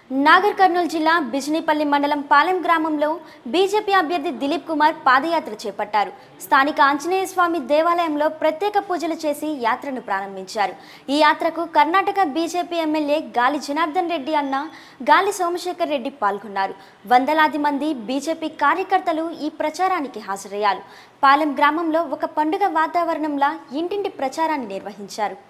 నాగర్ కర్నూలు జిల్లా బిజినీపల్లి మండలం పాలెం గ్రామంలో బీజేపీ అభ్యర్థి దిలీప్ కుమార్ పాదయాత్ర చేపట్టారు స్థానిక ఆంజనేయ స్వామి దేవాలయంలో ప్రత్యేక పూజలు చేసి యాత్రను ప్రారంభించారు ఈ యాత్రకు కర్ణాటక బీజేపీ ఎమ్మెల్యే గాలి జనార్దన్ రెడ్డి అన్న గాలి సోమశేఖర్ రెడ్డి పాల్గొన్నారు వందలాది మంది బీజేపీ కార్యకర్తలు ఈ ప్రచారానికి హాజరయ్యారు పాలెం గ్రామంలో ఒక పండుగ వాతావరణంలా ఇంటింటి ప్రచారాన్ని నిర్వహించారు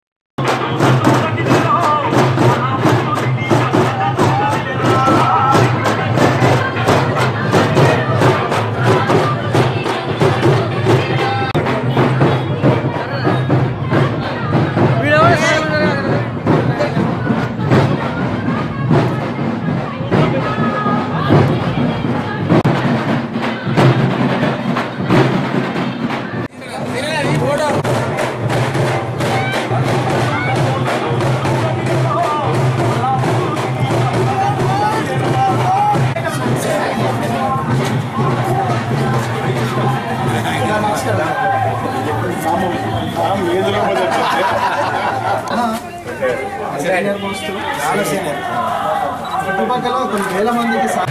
సీనియర్ మోస్ట్ చాలా సీనియర్ చుట్టుపక్కల కొన్ని వేల మందికి సా-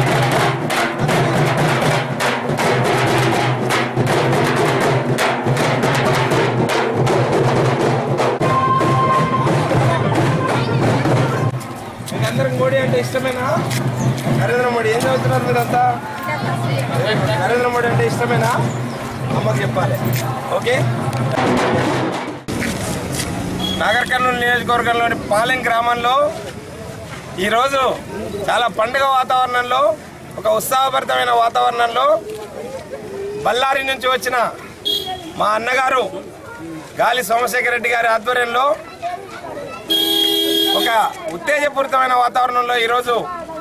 మీకందరికి మోడీ అంటే ఇష్టమేనా నరేంద్ర మోడీ ఏం చదువుతున్నారు మీరంతా నరేంద్ర మోడీ అంటే ఇష్టమేనా అమ్మకి చెప్పాలి ఓకే నాగర్ కర్నూలు నియోజకవర్గంలోని పాలెం గ్రామంలో ఈరోజు చాలా పండుగ వాతావరణంలో ఒక ఉత్సాహభరితమైన వాతావరణంలో బళ్ళారి నుంచి వచ్చిన మా అన్నగారు గాలి సోమశేఖర్ రెడ్డి గారి ఆధ్వర్యంలో ఒక ఉత్తేజపూరితమైన వాతావరణంలో ఈరోజు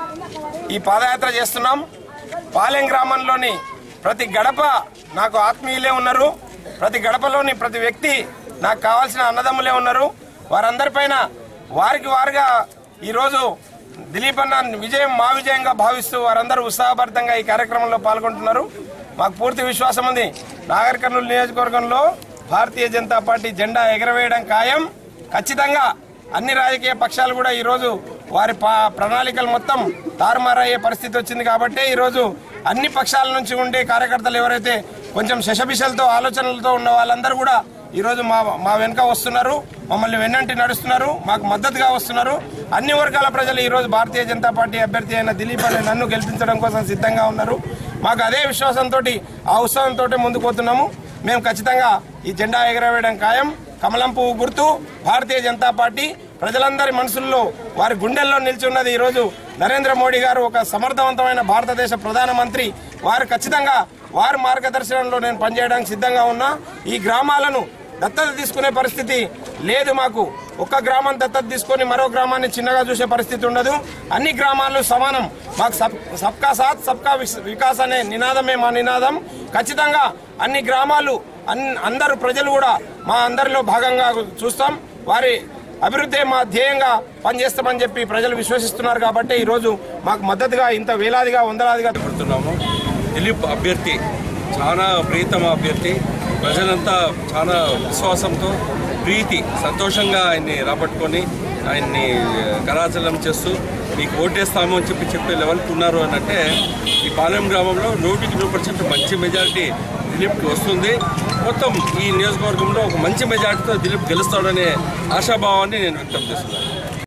ఈ పాదయాత్ర చేస్తున్నాం పాలెం గ్రామంలోని ప్రతి గడప నాకు ఆత్మీయులే ఉన్నారు ప్రతి గడపలోని ప్రతి వ్యక్తి నాకు కావాల్సిన అన్నదమ్ములే ఉన్నారు వారందరిపైన వారికి వారుగా ఈరోజు దిలీప్ అన్న విజయం మా విజయంగా భావిస్తూ వారందరూ ఉత్సాహభరితంగా ఈ కార్యక్రమంలో పాల్గొంటున్నారు మాకు పూర్తి విశ్వాసం ఉంది నాగర్ కర్నూలు నియోజకవర్గంలో భారతీయ జనతా పార్టీ జెండా ఎగరవేయడం ఖాయం ఖచ్చితంగా అన్ని రాజకీయ పక్షాలు కూడా ఈరోజు వారి పా- ప్రణాళికలు మొత్తం తారుమారయ్యే పరిస్థితి వచ్చింది కాబట్టి ఈరోజు అన్ని పక్షాల నుంచి ఉండే కార్యకర్తలు ఎవరైతే కొంచెం శశబిషలతో ఆలోచనలతో ఉన్న వాళ్ళందరూ కూడా ఈరోజు మా మా వెనుక వస్తున్నారు మమ్మల్ని వెన్నంటి నడుస్తున్నారు మాకు మద్దతుగా వస్తున్నారు అన్ని వర్గాల ప్రజలు ఈరోజు భారతీయ జనతా పార్టీ అభ్యర్థి అయిన దిలీప్ అనే నన్ను గెలిపించడం కోసం సిద్ధంగా ఉన్నారు మాకు అదే విశ్వాసంతో ఆ ఉత్సవంతో ముందుకు పోతున్నాము మేము ఖచ్చితంగా ఈ జెండా ఎగరవేయడం ఖాయం కమలం పువ్వు గుర్తు భారతీయ జనతా పార్టీ ప్రజలందరి మనసుల్లో వారి గుండెల్లో నిల్చున్నది ఈరోజు నరేంద్ర మోడీ గారు ఒక సమర్థవంతమైన భారతదేశ ప్రధానమంత్రి వారు ఖచ్చితంగా వారి మార్గదర్శనంలో నేను పనిచేయడానికి సిద్ధంగా ఉన్నా ఈ గ్రామాలను దత్తత తీసుకునే పరిస్థితి లేదు మాకు ఒక్క గ్రామం దత్తత తీసుకొని మరో గ్రామాన్ని చిన్నగా చూసే పరిస్థితి ఉండదు అన్ని గ్రామాలు సమానం మాకు సబ్ సబ్కా సాత్ సబ్కా విస్- వికాస్ అనే నినాదమే మా నినాదం ఖచ్చితంగా అన్ని గ్రామాలు అన్ అందరు ప్రజలు కూడా మా అందరిలో భాగంగా చూస్తాం వారి అభివృద్ధి మా ధ్యేయంగా పనిచేస్తామని చెప్పి ప్రజలు విశ్వసిస్తున్నారు కాబట్టి ఈరోజు మాకు మద్దతుగా ఇంత వేలాదిగా వందలాదిగా పడుతున్నాము దిలీప్ అభ్యర్థి చాలా ప్రీతమ అభ్యర్థి ప్రజలంతా చాలా విశ్వాసంతో ప్రీతి సంతోషంగా ఆయన్ని రాబట్టుకొని ఆయన్ని కరాచలం చేస్తూ మీకు ఓటేస్తాము అని చెప్పి చెప్పే లెవెల్కి ఉన్నారు అని అంటే ఈ పాలెం గ్రామంలో నూటికి నూరు పర్సెంట్ మంచి మెజారిటీ దిలీప్కి వస్తుంది మొత్తం ఈ నియోజకవర్గంలో ఒక మంచి మెజారిటీతో దిలీప్ గెలుస్తాడనే ఆశాభావాన్ని నేను వ్యక్తం చేస్తున్నాను